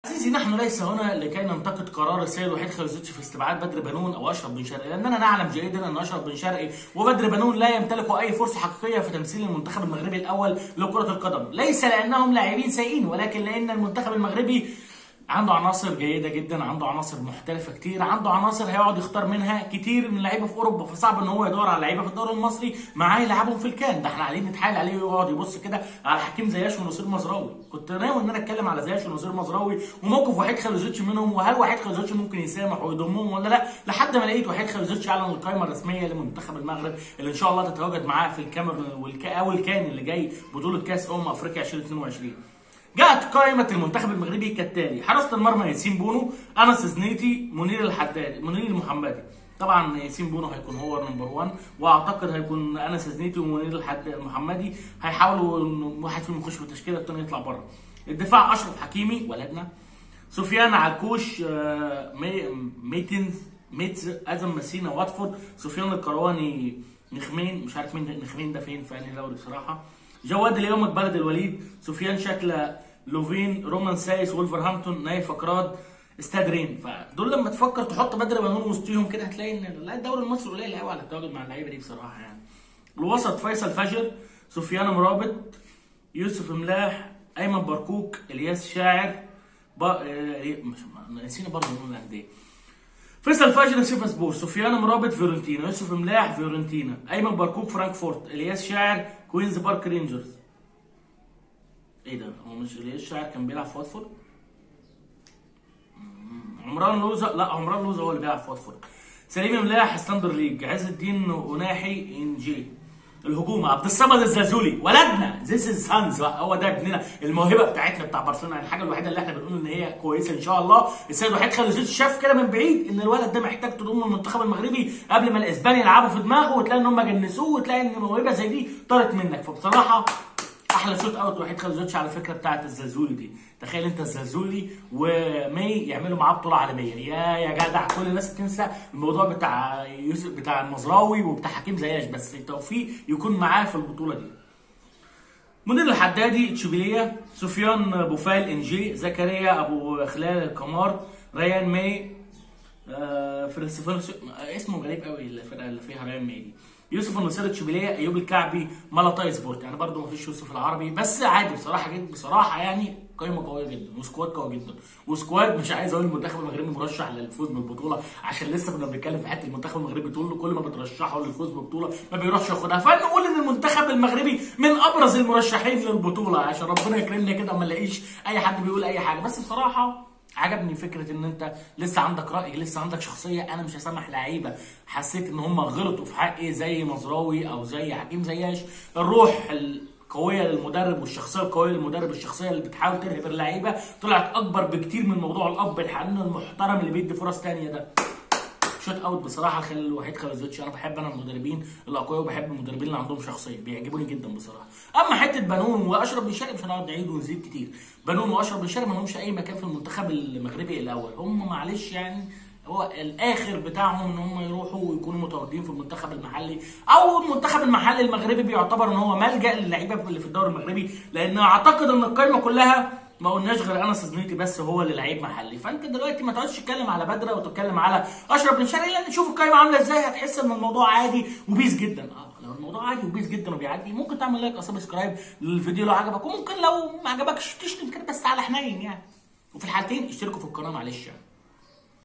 عزيزي نحن ليس هنا لكي ننتقد قرار السيد وحيد خليزوتش في استبعاد بدر بنون او اشرف بن شرقي لاننا نعلم جيدا ان اشرف بن شرقي وبدر بنون لا يمتلكوا اي فرصه حقيقيه في تمثيل المنتخب المغربي الاول لكره القدم ليس لانهم لاعبين سيئين ولكن لان المنتخب المغربي عنده عناصر جيده جدا عنده عناصر محترفه كتير عنده عناصر هيقعد يختار منها كتير من اللعيبه في اوروبا فصعب ان هو يدور على لعيبه في الدوري المصري معاه يلعبهم في الكان ده احنا قاعدين نتحايل عليه ويقعد يبص كده على حكيم زياش ونصير مزراوي كنت ناوي ان انا اتكلم على زياش ونصير مزراوي وموقف وحيد خليزوتش منهم وهل وحيد خليزوتش ممكن يسامح ويضمهم ولا لا لحد ما لقيت وحيد خليزوتش اعلن القائمه الرسميه لمنتخب المغرب اللي ان شاء الله تتواجد معاه في الكاميرون والكا او الكان اللي جاي بطوله كاس امم افريقيا 2022 جاءت قائمة المنتخب المغربي كالتالي حراسة المرمى ياسين بونو أنس زنيتي منير الحداد منير المحمدي طبعا ياسين بونو هيكون هو نمبر 1 واعتقد هيكون انس زنيتي ومنير الحداد المحمدي هيحاولوا ان واحد فيهم يخش في التشكيله الثاني يطلع بره الدفاع اشرف حكيمي ولدنا سفيان عكوش آه، مي- ميتن ميتز ازم مسينا واتفورد سفيان الكرواني نخمين مش عارف مين ده- نخمين ده فين في انهي دوري بصراحه جواد اليومك بلد الوليد سفيان شكله لوفين رومان سايس ولفرهامبتون نايف اكراد استاد رين فدول لما تفكر تحط بدر بنون وسطيهم كده هتلاقي ان لا الدوري المصري قليل قوي على التواجد مع اللعيبه دي بصراحه يعني الوسط فيصل فجر سفيان مرابط يوسف ملاح ايمن بركوك الياس شاعر ب... آه، مش نسينا برضه نقول الانديه فيصل فجر سيفاس بور سفيان مرابط فيورنتينا يوسف ملاح فيورنتينا ايمن بركوك فرانكفورت الياس شاعر كوينز بارك رينجرز ايه ده هو مش الياس شاعر كان بيلعب في واتفورد مم، عمران لوزة لا عمران لوزة هو اللي بيلعب في واتفورد سليم ملاح ستاندر ليج عز الدين وناحي ان جي الهجوم عبد الصمد الزازولي ولدنا ذيس از سانز هو ده ابننا الموهبه بتاعتنا بتاع برشلونه الحاجه الوحيده اللي احنا بنقول ان هي كويسه ان شاء الله السيد وحيد خليزوتش شاف كده من بعيد ان الولد ده محتاج تضم المنتخب المغربي قبل ما الاسبان يلعبوا في دماغه وتلاقي ان هم جنسوه وتلاقي ان موهبه زي دي طارت منك فبصراحه احلى شوت اوت وحيد خليزوتش على فكره بتاعت الزازولي دي تخيل انت الزازولي ومي يعملوا معاه بطوله عالميه يا يا جدع كل الناس بتنسى الموضوع بتاع يوسف بتاع المزراوي وبتاع حكيم زياش بس توفيق يكون معاه في البطوله دي منير الحدادي تشوبيليا سفيان بوفال انجي زكريا ابو خلال القمار ريان ماي آه، فرنسي اسمه غريب قوي الفرقه اللي فيها ريان ماي دي يوسف النصير تشوبيليا ايوب الكعبي مالطاي سبورت يعني برده مفيش يوسف العربي بس عادي بصراحه جدا بصراحه يعني قائمه قويه جدا وسكواد قوي جدا وسكواد مش عايز اقول المنتخب المغربي مرشح للفوز بالبطوله عشان لسه كنا بنتكلم في حته المنتخب المغربي تقول له كل ما بترشحه للفوز بالبطوله ما بيروحش ياخدها فنقول ان المنتخب المغربي من ابرز المرشحين للبطوله عشان ربنا يكرمنا كده وما نلاقيش اي حد بيقول اي حاجه بس بصراحه عجبني فكره ان انت لسه عندك راي لسه عندك شخصيه انا مش هسامح لعيبه حسيت ان هم غلطوا في حقي زي مزراوي او زي حكيم زياش الروح القويه للمدرب والشخصيه القويه للمدرب الشخصيه اللي بتحاول ترهب اللعيبه طلعت اكبر بكتير من موضوع الاب الحنون المحترم اللي بيدي فرص تانية ده شوت اوت بصراحه خلال الوحيد خليزوتش انا بحب انا المدربين الاقوياء وبحب المدربين اللي عندهم شخصيه بيعجبوني جدا بصراحه اما حته بنون واشرف بن شرقي مش هنقعد نعيد ونزيد كتير بنون واشرف بن شرقي ما لهمش اي مكان في المنتخب المغربي الاول هم معلش يعني هو الاخر بتاعهم ان هم يروحوا ويكونوا متواجدين في المنتخب المحلي او المنتخب المحلي المغربي بيعتبر ان هو ملجا للعيبه اللي في الدوري المغربي لان اعتقد ان القائمه كلها ما قلناش غير انس زميلتي بس هو اللي لعيب محلي فانت دلوقتي ما تقعدش تتكلم على بدره وتتكلم على اشرف بن شرقي لان تشوف القائمه عامله ازاي هتحس ان الموضوع عادي وبيس جدا اه لو الموضوع عادي وبيس جدا وبيعدي ممكن تعمل لايك او سبسكرايب للفيديو لو عجبك وممكن لو ما عجبكش تشتم كده بس على حنين يعني وفي الحالتين اشتركوا في القناه معلش يعني